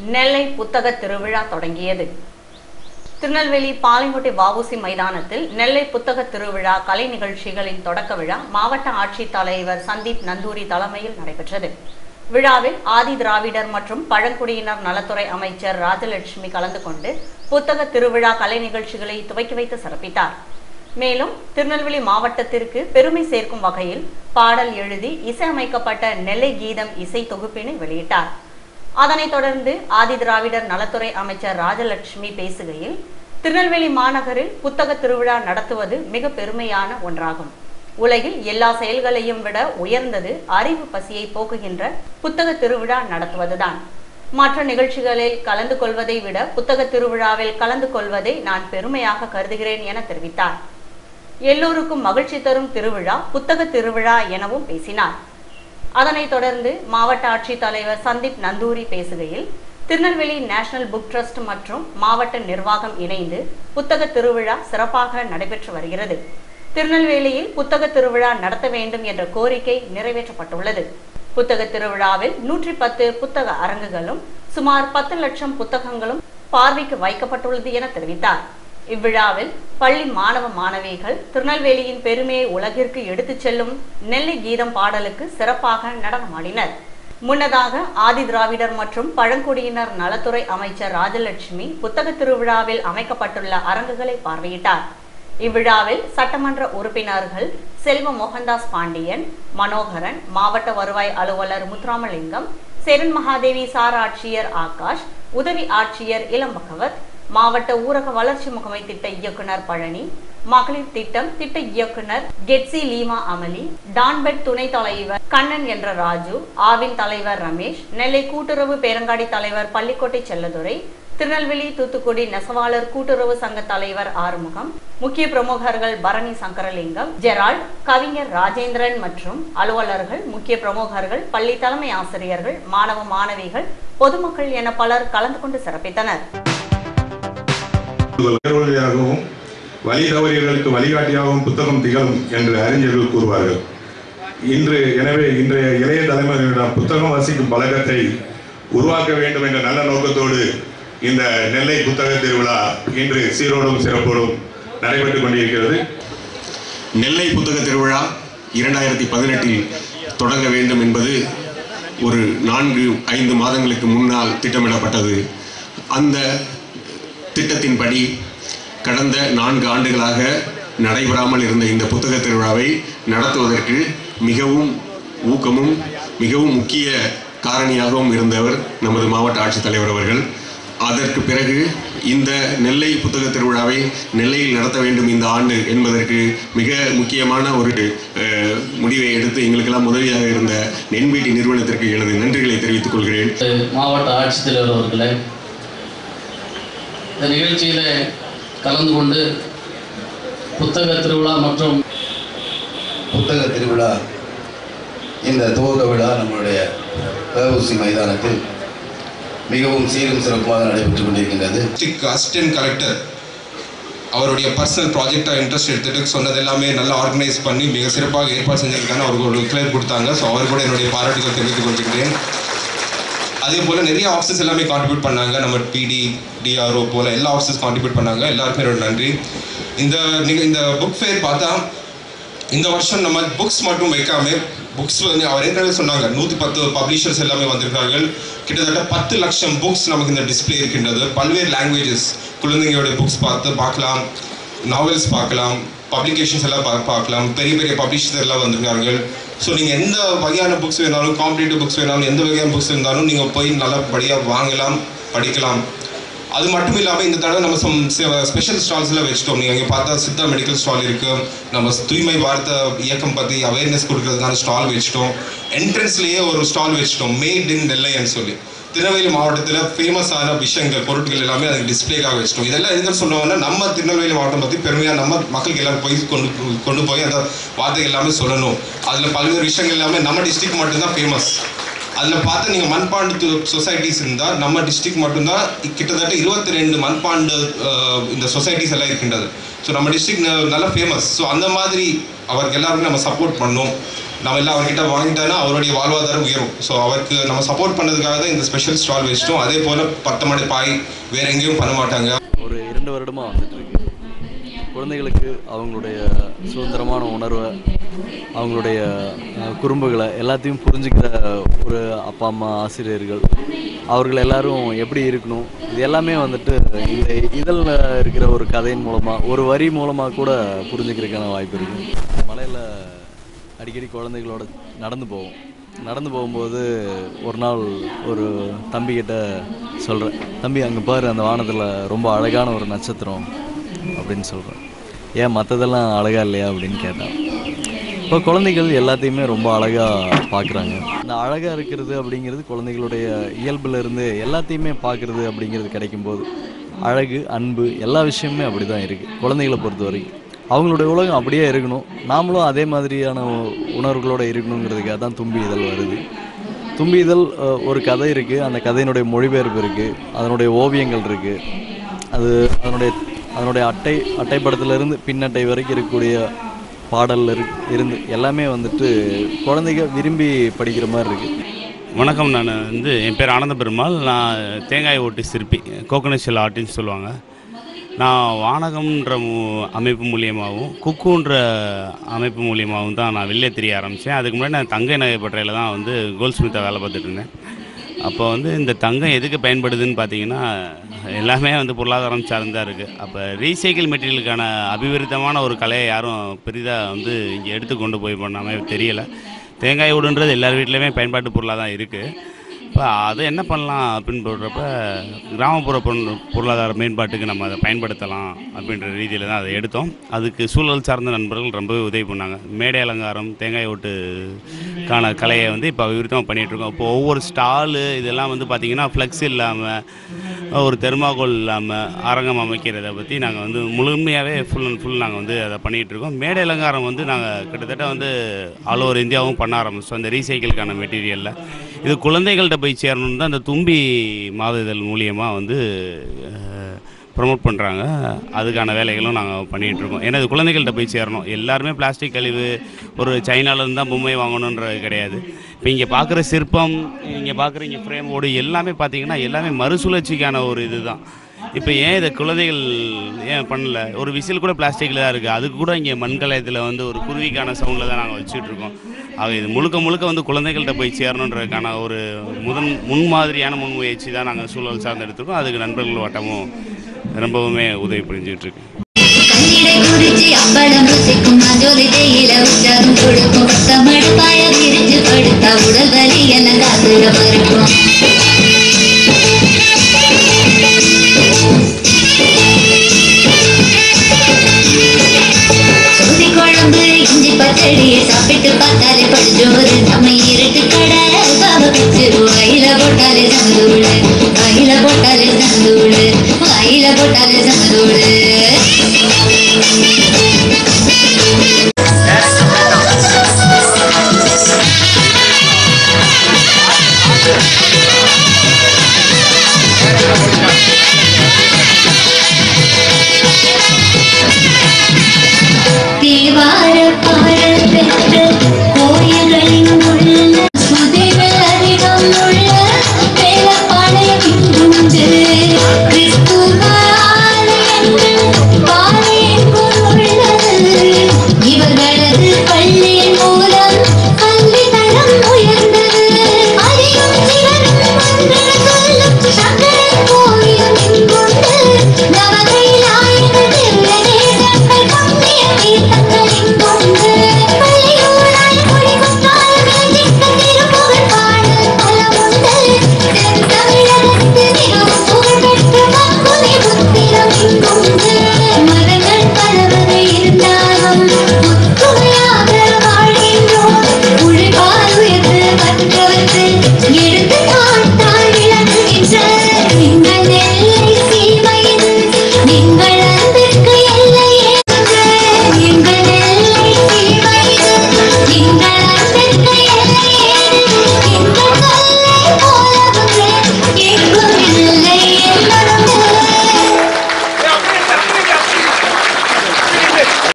நெல்லை புத்தக திருவிழா தொடங்கியது திருநெல்வேலி பாளையங்கோட்டை வஉசி மைதானத்தில் நெல்லை புத்தக திருவிழா கலை நிகழ்ச்சிகளின் தொடக்க விழா மாவட்ட ஆட்சித் தலைவர் சந்தீப் நந்தூரி தலைமையில் நடைபெற்றது விழாவில் ஆதி திராவிடர் மற்றும் பழங்குடியினர் நலத்துறை அமைச்சர் ராஜலட்சுமி கலந்து கொண்டு புத்தக திருவிழா கலை நிகழ்ச்சிகளை துவக்கி வைத்து சிறப்பித்தார் மேலும் திருநெல்வேலி மாவட்டத்திற்கு பெருமை சேர்க்கும் வகையில் பாடல் எழுதி இசையமைக்கப்பட்ட நெல்லை கீதம் இசை தொகுப்பினை வெளியிட்டார் அதனைத் தொடர்ந்து ஆதி திராவிடர் நலத்துறை அமைச்சர் ராஜலட்சுமி பேசுகையில் திருநெல்வேலி மாநகரில் புத்தக திருவிழா நடத்துவது மிக பெருமையான ஒன்றாகும் உலகில் எல்லா செயல்களையும் விட உயர்ந்தது அறிவு பசியை போக்குகின்ற புத்தக திருவிழா நடத்துவதுதான் மற்ற நிகழ்ச்சிகளில் கலந்து கொள்வதை விட புத்தக திருவிழாவில் கலந்து கொள்வதை நான் பெருமையாக கருதுகிறேன் என தெரிவித்தார் எல்லோருக்கும் மகிழ்ச்சி தரும் திருவிழா புத்தக திருவிழா எனவும் பேசினார் அதனைத் தொடர்ந்து மாவட்ட ஆட்சித் தலைவர் சந்தீப் நந்தூரி பேசுகையில் திருநெல்வேலி நேஷனல் புக் ட்ரஸ்ட் மற்றும் மாவட்ட நிர்வாகம் இணைந்து புத்தக திருவிழா சிறப்பாக நடைபெற்று வருகிறது திருநெல்வேலியில் புத்தக திருவிழா நடத்த வேண்டும் என்ற கோரிக்கை நிறைவேற்றப்பட்டுள்ளது புத்தக திருவிழாவில் நூற்றி பத்து புத்தக அரங்குகளும் சுமார் பத்து லட்சம் புத்தகங்களும் பார்வைக்கு வைக்கப்பட்டுள்ளது என தெரிவித்தார் இவ்விழாவில் பள்ளி மாணவ மாணவிகள் திருநெல்வேலியின் பெருமையை உலகிற்கு எடுத்துச் செல்லும் நெல்லை கீதம் பாடலுக்கு சிறப்பாக நடனமாடினர் முன்னதாக ஆதி திராவிடர் மற்றும் பழங்குடியினர் நலத்துறை அமைச்சர் ராஜலட்சுமி புத்தக திருவிழாவில் அமைக்கப்பட்டுள்ள அரங்குகளை பார்வையிட்டார் இவ்விழாவில் சட்டமன்ற உறுப்பினர்கள் செல்வ மோகன்தாஸ் பாண்டியன் மனோகரன் மாவட்ட வருவாய் அலுவலர் முத்துராமலிங்கம் செரன் மகாதேவி சார் ஆட்சியர் ஆகாஷ் உதவி ஆட்சியர் இளம்பகவத் மாவட்ட ஊரக வளர்ச்சி முகமை திட்ட இயக்குனர் பழனி மகளிர் திட்டம் திட்ட இயக்குனர் கெட்சி லீமா அமலி டான்பெட் துணை தலைவர் கண்ணன் என்ற ராஜு ஆவின் தலைவர் ரமேஷ் நெல்லை கூட்டுறவு பேரங்காடி தலைவர் பள்ளிக்கோட்டை செல்லதுரை திருநெல்வேலி தூத்துக்குடி நெசவாளர் கூட்டுறவு சங்க தலைவர் ஆறுமுகம் முக்கிய பிரமுகர்கள் பரணி சங்கரலிங்கம் ஜெரால்ட் கவிஞர் ராஜேந்திரன் மற்றும் அலுவலர்கள் முக்கிய பிரமுகர்கள் பள்ளி தலைமை ஆசிரியர்கள் மாணவ மாணவிகள் பொதுமக்கள் என பலர் கலந்து கொண்டு சிறப்பித்தனர் வழியாகவும் வழி தவறியவர்களுக்கு வழிகாட்டியாகவும் புத்தகம் திகழும் என்று அறிஞர்கள் கூறுவார்கள் இன்று எனவே இன்றைய இளைய தலைமுறையிடம் புத்தகம் வாசிக்கும் பழக்கத்தை உருவாக்க வேண்டும் என்ற நல்ல நோக்கத்தோடு இந்த நெல்லை புத்தக திருவிழா இன்று சீரோடும் சிறப்போடும் நடைபெற்றுக் கொண்டிருக்கிறது நெல்லை புத்தக திருவிழா இரண்டாயிரத்தி பதினெட்டில் தொடங்க வேண்டும் என்பது ஒரு நான்கு ஐந்து மாதங்களுக்கு முன்னால் திட்டமிடப்பட்டது அந்த திட்டத்தின்படி கடந்த நான்கு ஆண்டுகளாக நடைபெறாமல் இருந்த இந்த புத்தக திருவிழாவை நடத்துவதற்கு மிகவும் ஊக்கமும் மிகவும் முக்கிய காரணியாகவும் இருந்தவர் நமது மாவட்ட ஆட்சித்தலைவர் அவர்கள் அதற்கு பிறகு இந்த நெல்லை புத்தக திருவிழாவை நெல்லையில் நடத்த வேண்டும் இந்த ஆண்டு என்பதற்கு மிக முக்கியமான ஒரு அஹ், முடிவை எடுத்து எங்களுக்கெல்லாம் உதவியாக இருந்த நென்பீட்டி நிறுவனத்திற்கு எனது நன்றிகளை தெரிவித்துக் கொள்கிறேன் மாவட்ட ஆட்சித்தலைவர் அவர்களே இந்த நிகழ்ச்சியில் கலந்து கொண்டு புத்தக திருவிழா மற்றும் புத்தக திருவிழா இந்த துவக்க விழா நம்மளுடைய வஉசி மைதானத்தில் மிகவும் சீரும் சிறப்புமாக நடைபெற்றுக் கொண்டிருக்கின்றது டிஸ்ட்ரிக்ட் அசிஸ்டன்ட் கலெக்டர் அவருடைய பர்சனல் ப்ராஜெக்டாக இன்ட்ரெஸ்ட் எடுத்துட்டு சொன்னது எல்லாமே நல்லா ஆர்கனைஸ் பண்ணி மிக சிறப்பாக ஏற்பாடு செஞ்சிருக்காங்க அவருக்கு ஒரு கிளியர் கொடுத்தாங்க ஸோ அவர் கூட என்னுடைய பாராட்டுகள் தெரிவித்துக் கொள்கிறேன் அதே போல் நிறைய ஆஃபீஸஸ் எல்லாமே கான்ட்ரிபியூட் பண்ணாங்க நம்ம பிடி டிஆர்ஓ போல் எல்லா ஆஃபீஸஸ் கான்ட்ரிபியூட் பண்ணாங்க எல்லாருக்குமே என்னோட நன்றி இந்த நீங்க இந்த புக் ஃபேர் பார்த்தா இந்த வருஷம் நம்ம புக்ஸ் மட்டும் வைக்காம புக்ஸ் வந்து அவர் ஏற்கனவே சொன்னாங்க நூற்றி பத்து பப்ளிஷர்ஸ் எல்லாமே வந்திருக்கார்கள் கிட்டத்தட்ட பத்து லட்சம் புக்ஸ் நமக்கு இந்த டிஸ்ப்ளே இருக்கின்றது பல்வேறு லாங்குவேஜஸ் குழந்தைங்களோட புக்ஸ் பார்த்து பார்க்கலாம் நாவல்ஸ் பார்க்கலாம் பப்ளிகேஷன்ஸ் எல்லாம் பா பார்க்கலாம் பெரிய பெரிய பப்ளிஷர்ஸ் எல்லாம் வந்திருக்கார்கள் ஸோ நீங்கள் எந்த வகையான புக்ஸ் வேணாலும் காம்படிட்டிவ் புக்ஸ் வேணாலும் எந்த வகையான புக்ஸ் இருந்தாலும் நீங்கள் போய் நல்லபடியாக வாங்கலாம் படிக்கலாம் அது மட்டும் இல்லாமல் இந்த தடவை நம்ம சம் ஸ்பெஷல் ஸ்டால்ஸ்லாம் வச்சுட்டோம் நீங்கள் இங்கே பார்த்தா சித்தா மெடிக்கல் ஸ்டால் இருக்குது நம்ம தூய்மை பாரத இயக்கம் பற்றி அவேர்னஸ் கொடுக்கறதுக்கான ஸ்டால் வச்சுட்டோம் என்ட்ரன்ஸ்லேயே ஒரு ஸ்டால் வச்சுட்டோம் மேட் இன் நெல்லைன்னு சொல்லி திருநெல்வேலி மாவட்டத்தில் ஃபேமஸான விஷயங்கள் பொருட்கள் எல்லாமே அதுக்கு டிஸ்பிளேக்காக வச்சிட்டோம் இதெல்லாம் எதுக்கு சொல்லுவாங்கன்னா நம்ம திருநெல்வேலி மாவட்டம் பற்றி பெருமையாக நம்ம மக்களுக்கு எல்லாம் போய் கொண்டு கொண்டு போய் அந்த வார்த்தை எல்லாமே சொல்லணும் அதில் பல்வேறு விஷயங்கள் எல்லாமே நம்ம டிஸ்ட்ரிக்ட் மட்டும்தான் ஃபேமஸ் அதில் பார்த்தா நீங்கள் மண்பாண்டு சொசைட்டிஸ் இருந்தால் நம்ம டிஸ்ட்ரிக்ட் மட்டும்தான் கிட்டத்தட்ட இருபத்தி ரெண்டு மண்பாண்டு அஹ், இந்த சொசைட்டிஸ் எல்லாம் இருக்கின்றது ஸோ நம்ம டிஸ்ட்ரிக்ட் நல்ல ஃபேமஸ் ஸோ அந்த மாதிரி அவருக்கு எல்லாருமே நம்ம சப்போர்ட் பண்ணோம் நம்ம எல்லாம் அவர்கிட்ட வாங்கிட்டோன்னா அவருடைய வாழ்வாதாரம் உயரும் ஸோ அவருக்கு நம்ம சப்போர்ட் பண்ணதுக்காக தான் இந்த ஸ்பெஷல் ஸ்டால் வச்சிட்டோம் அதே போல் பத்தமடை பாய் வேற எங்கேயும் பண்ண மாட்டாங்க ஒரு இரண்டு வருடமாக வந்துட்டு இருக்கு குழந்தைகளுக்கு அவங்களுடைய சுதந்திரமான உணர்வை அவங்களுடைய அஹ், குறும்புகளை எல்லாத்தையும் புரிஞ்சுக்கிற ஒரு அப்பா அம்மா ஆசிரியர்கள் அவர்கள் எல்லாரும் எப்படி இருக்கணும் இது எல்லாமே வந்துட்டு இந்த இதழில் இருக்கிற ஒரு கதையின் மூலமாக ஒரு வரி மூலமாக கூட புரிஞ்சுக்கிறதுக்கான வாய்ப்பு இருக்குது மலையில் அடிக்கடி குழந்தைகளோட நடந்து போவோம் நடந்து போகும்போது ஒரு நாள் ஒரு தம்பிக்கிட்ட சொல்கிறேன் தம்பி அங்கே பாரு அந்த வானத்தில் ரொம்ப அழகான ஒரு நட்சத்திரம் அப்படின்னு சொல்கிறேன் ஏன் மற்றதெல்லாம் அழகா இல்லையா அப்படின்னு கேட்டான் இப்போ குழந்தைகள் எல்லாத்தையுமே ரொம்ப அழகாக பார்க்குறாங்க இந்த அழகாக இருக்கிறது அப்படிங்கிறது குழந்தைகளுடைய இயல்புல இருந்து எல்லாத்தையுமே பார்க்குறது அப்படிங்கிறது கிடைக்கும்போது அழகு அன்பு எல்லா விஷயமுமே அப்படி தான் இருக்குது குழந்தைகளை பொறுத்த வரைக்கும் அவங்களுடைய உலகம் அப்படியே இருக்கணும் நாமளும் அதே மாதிரியான உ- உணர்வுகளோட இருக்கணுங்கிறதுக்காக தான் தும்பி இதழ் வருது தும்பி இதழ் அஹ், ஒரு கதை இருக்குது அந்த கதையினுடைய மொழிபெயர்ப்பு இருக்குது அதனுடைய ஓவியங்கள் இருக்குது அது அதனுடைய அதனுடைய அட்டை அட்டைப்படத்துலேருந்து பின்னட்டை வரைக்கும் இருக்கக்கூடிய பாடல்ல இரு இருந்து எல்லாமே வந்துட்டு குழந்தைங்க விரும்பி படிக்கிற மாதிரி இருக்குது வணக்கம் நான் வந்து என் பேர் ஆனந்த பெருமாள் நான் தேங்காய் ஓட்டு சிற்பி கோகனஷியல் ஆர்ட்னு சொல்லுவாங்க நான் வானகம்ன்ற மு- அமைப்பு மூலியமாகவும் குக்குன்ற அமைப்பு மூலியமாகவும் தான் நான் வெளியே தெரிய ஆரம்பித்தேன் அதுக்கு முன்னாடி நான் தங்கை நகைப்பற்றையில் தான் வந்து கோல்ட் ஸ்மித்தாக வேலை பார்த்துட்டு இருந்தேன் அப்போ வந்து இந்த தங்கம் எதுக்கு பயன்படுதுன்னு பார்த்தீங்கன்னா எல்லாமே வந்து பொருளாதாரம் சார்ந்தா இருக்குது அப்போ ரீசைக்கிள் மெட்டீரியலுக்கான அபிவிருத்தமான ஒரு கலையை யாரும் பெரிதாக வந்து இங்கே எடுத்து கொண்டு போய் பண்ணாமல் தெரியலை தேங்காய் ஓடுன்றது எல்லார் வீட்லேயுமே பயன்பாட்டு பொருளாக தான் இருக்குது இப்போ அதை என்ன பண்ணலாம் அப்படின்னு போடுறப்ப கிராமப்புற பொருள் பொருளாதார மேம்பாட்டுக்கு நம்ம அதை பயன்படுத்தலாம் அப்படின்ற ரீதியில் தான் அதை எடுத்தோம் அதுக்கு சூழல் சார்ந்த நண்பர்கள் ரொம்பவே உதவி பண்ணாங்க மேடை அலங்காரம் தேங்காய் ஓட்டுக்கான கலையை வந்து இப்போ விருத்தமாக பண்ணிகிட்ருக்கோம் இப்போ ஒவ்வொரு ஸ்டாலு இதெல்லாம் வந்து பார்த்திங்கன்னா ஃப்ளெக்ஸ் இல்லாமல் ஒரு தெர்மாகோல் இல்லாமல் அரங்கம் அமைக்கிறத பற்றி நாங்கள் வந்து முழுமையாகவே ஃபுல் அண்ட் ஃபுல் நாங்கள் வந்து அதை பண்ணிகிட்டு இருக்கோம் மேடை அலங்காரம் வந்து நாங்கள் கிட்டத்தட்ட வந்து ஆல் ஓவர் இந்தியாவும் பண்ண ஆரம்பிச்சோம் அந்த ரீசைக்கிளுக்கான மெட்டீரியலில் இது குழந்தைகள்கிட்ட போய் சேரணும்னு தான் அந்த தும்பி மாத இதழ் மூலியமாக வந்து ப்ரமோட் பண்ணுறாங்க அதுக்கான வேலைகளும் நாங்கள் பண்ணிகிட்டு இருக்கோம் ஏன்னா இது குழந்தைகள்கிட்ட போய் சேரணும் எல்லாருமே பிளாஸ்டிக் கழிவு ஒரு சைனாலேருந்து தான் பொம்மை வாங்கணுன்றது கிடையாது இப்போ இங்கே பார்க்குற சிற்பம் இங்கே பார்க்குற இங்கே ஃப்ரேம் ஓடு எல்லாமே பார்த்தீங்கன்னா எல்லாமே மறுசுழற்சிக்கான ஒரு இதுதான் இப்போ ஏன் இதை குழந்தைகள் ஏன் பண்ணல ஒரு விசில் கூட பிளாஸ்டிக்கில் தான் இருக்குது அதுக்கு கூட இங்கே மண்கலயத்தில் வந்து ஒரு குருவிக்கான சவுண்டில் தான் நாங்கள் வச்சுட்டு இருக்கோம் ஆக இது முழுக்க முழுக்க வந்து குழந்தைகள்கிட்ட போய் சேரணுன்றதுக்கான ஒரு முதன் முன்மாதிரியான முன்முயற்சி தான் நாங்கள் சூழல் சார்ந்து எடுத்திருக்கோம் அதுக்கு நண்பர்கள் வட்டமும் ரொம்பவுமே உதவி புரிஞ்சுட்டு இருக்கு கண்ணிடை குறிச்சி அப்பளம் ருசிக்கும் மஞ்சோலி தேயில உற்சாகம் கொடுக்கும் தமிழ் பாய விரிஞ்சு படுத்தா உடல் வலி எல்லாம் காத்துல மறுக்கும் சோதி குழம்பு இஞ்சி பச்சடி சாப்பிட்டு பார்த்தாலே படுஜோறு நம்ம இருட்டு கடை பாவ பிச்சிரு வாயில போட்டாலே சமதூளு வாயில போட்டாலே சமதூளு வாயில போட்டாலே சமதூளு தேவார பாடல் பெற்ற கோயில்களின் உள்ள புதைவில் அதிகம் உள்ள வேலப்பாளையம் இங்குண்டு